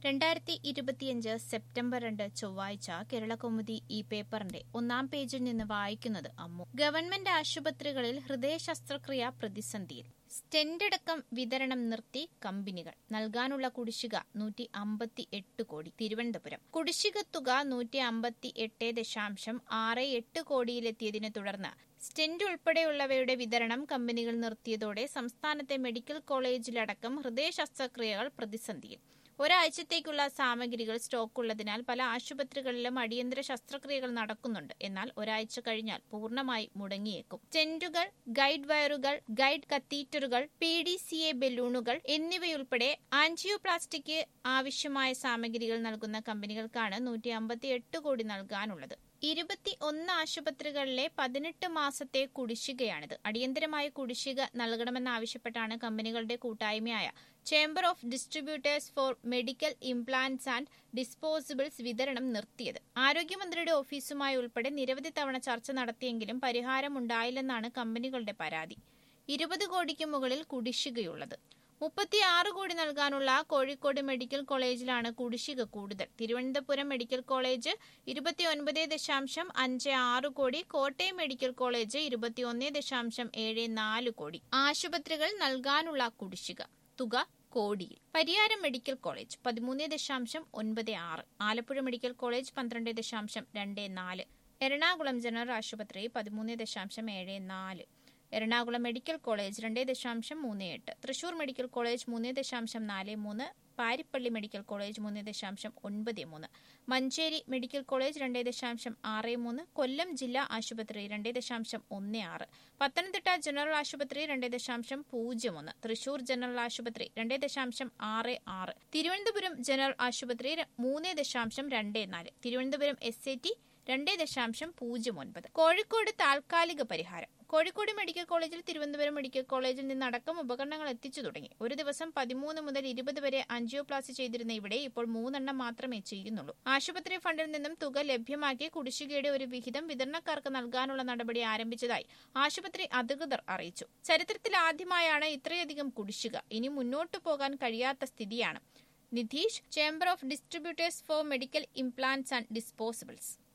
രണ്ടായിരത്തി ഇരുപത്തിയഞ്ച് സെപ്റ്റംബർ രണ്ട് ചൊവ്വാഴ്ച കേരളകൗമുദി ഈ പേപ്പറിന്റെ ഒന്നാം പേജിൽ നിന്ന് വായിക്കുന്നത് അമ്മു ഗവൺമെന്റ് ആശുപത്രികളിൽ ഹൃദയ ശസ്ത്രക്രിയ പ്രതിസന്ധിയിൽ സ്റ്റെന്റ് അടക്കം വിതരണം നിർത്തി കമ്പനികൾ നൽകാനുള്ള കുടിശ്ശിക നൂറ്റി അമ്പത്തി എട്ട് കോടി തിരുവനന്തപുരം കുടിശ്ശിക തുക നൂറ്റി അമ്പത്തി എട്ട് ദശാംശം ആറ് എട്ട് കോടിയിലെത്തിയതിനെ തുടർന്ന് സ്റ്റെന്റ് ഉൾപ്പെടെയുള്ളവയുടെ വിതരണം കമ്പനികൾ നിർത്തിയതോടെ സംസ്ഥാനത്തെ മെഡിക്കൽ കോളേജിലടക്കം ഹൃദയ ശസ്ത്രക്രിയകൾ പ്രതിസന്ധിയിൽ ഒരാഴ്ചത്തേക്കുള്ള സാമഗ്രികൾ സ്റ്റോക്കുള്ളതിനാൽ പല ആശുപത്രികളിലും അടിയന്തര ശസ്ത്രക്രിയകൾ നടക്കുന്നുണ്ട് എന്നാൽ ഒരാഴ്ച കഴിഞ്ഞാൽ പൂർണ്ണമായി മുടങ്ങിയേക്കും സ്റ്റെന്റുകൾ ഗൈഡ് വയറുകൾ ഗൈഡ് കത്തീറ്ററുകൾ പി ഡി സി എ ബലൂണുകൾ എന്നിവയുൾപ്പെടെ ആൻജിയോപ്ലാസ്റ്റിക്ക് ആവശ്യമായ സാമഗ്രികൾ നൽകുന്ന കമ്പനികൾക്കാണ് നൂറ്റി അമ്പത്തി എട്ട് കോടി നൽകാനുള്ളത് ഇരുപത്തി ഒന്ന് ആശുപത്രികളിലെ പതിനെട്ട് മാസത്തെ കുടിശ്ശികയാണിത് അടിയന്തരമായ കുടിശ്ശിക നൽകണമെന്നാവശ്യപ്പെട്ടാണ് കമ്പനികളുടെ കൂട്ടായ്മയായ chamber of distributors for medical implants and disposables വിതരണം നിർത്തിയത് ആരോഗ്യമന്ത്രിയുടെ ഓഫീസുമായി ഉൾപ്പെടെ നിരവധി തവണ ചർച്ച നടത്തിയെങ്കിലും പരിഹാരമുണ്ടായില്ലെന്നാണ് കമ്പനികളുടെ പരാതി ഇരുപത് കോടിക്ക് മുകളിൽ കുടിശ്ശികയുള്ളത് മുപ്പത്തിയാറ് കോടി നൽകാനുള്ള കോഴിക്കോട് മെഡിക്കൽ കോളേജിലാണ് കുടിശ്ശിക കൂടുതൽ തിരുവനന്തപുരം മെഡിക്കൽ കോളേജ് ഇരുപത്തിയൊൻപത് ദശാംശം അഞ്ച് ആറ് കോടി കോട്ടയം മെഡിക്കൽ കോളേജ് ഇരുപത്തിയൊന്ന് ദശാംശം ഏഴ് നാല് കോടി ആശുപത്രികൾ നൽകാനുള്ള കുടിശ്ശിക തുക കോടിയിൽ പരിയാരം മെഡിക്കൽ കോളേജ് പതിമൂന്ന് ദശാംശം ഒൻപത് ആറ് ആലപ്പുഴ മെഡിക്കൽ കോളേജ് പന്ത്രണ്ട് ദശാംശം രണ്ട് നാല് എറണാകുളം ജനറൽ ആശുപത്രി പതിമൂന്ന് ദശാംശം ഏഴ് നാല് എറണാകുളം മെഡിക്കൽ കോളേജ് രണ്ട് ദശാംശം മൂന്ന് എട്ട് തൃശൂർ മെഡിക്കൽ കോളേജ് മൂന്ന് ദശാംശം നാല് മൂന്ന് പാരിപ്പള്ളി മെഡിക്കൽ കോളേജ് മൂന്ന് ദശാംശം ഒൻപത് മൂന്ന് മഞ്ചേരി മെഡിക്കൽ കോളേജ് രണ്ട് ദശാംശം ആറ് മൂന്ന് കൊല്ലം ജില്ലാ ആശുപത്രി രണ്ട് ദശാംശം ഒന്ന് ആറ് പത്തനംതിട്ട ജനറൽ ആശുപത്രി രണ്ട് ദശാംശം പൂജ്യം ഒന്ന് തൃശൂർ ജനറൽ ആശുപത്രി രണ്ട് ദശാംശം ആറ് ആറ് തിരുവനന്തപുരം ജനറൽ ആശുപത്രി മൂന്ന് ദശാംശം രണ്ട് നാല് തിരുവനന്തപുരം എസ് ഐ ടി രണ്ട് ദശാംശം പൂജ്യം ഒൻപത് കോഴിക്കോട് താൽക്കാലിക പരിഹാരം കോഴിക്കോട് മെഡിക്കൽ കോളേജിൽ തിരുവനന്തപുരം മെഡിക്കൽ കോളേജിൽ നിന്നടക്കം ഉപകരണങ്ങൾ എത്തിച്ചു തുടങ്ങി ഒരു ദിവസം പതിമൂന്ന് മുതൽ ഇരുപത് വരെ അഞ്ചിയോപ്ലാസി ചെയ്തിരുന്ന ഇവിടെ ഇപ്പോൾ മൂന്നെണ്ണം മാത്രമേ ചെയ്യുന്നുള്ളൂ ആശുപത്രി ഫണ്ടിൽ നിന്നും തുക ലഭ്യമാക്കി കുടിശ്ശികയുടെ ഒരു വിഹിതം വിതരണക്കാർക്ക് നൽകാനുള്ള നടപടി ആരംഭിച്ചതായി ആശുപത്രി അധികൃതർ അറിയിച്ചു ചരിത്രത്തിൽ ആദ്യമായാണ് ഇത്രയധികം കുടിശ്ശിക ഇനി മുന്നോട്ടു പോകാൻ കഴിയാത്ത സ്ഥിതിയാണ് Nidheesh chamber of distributors for medical implants and disposables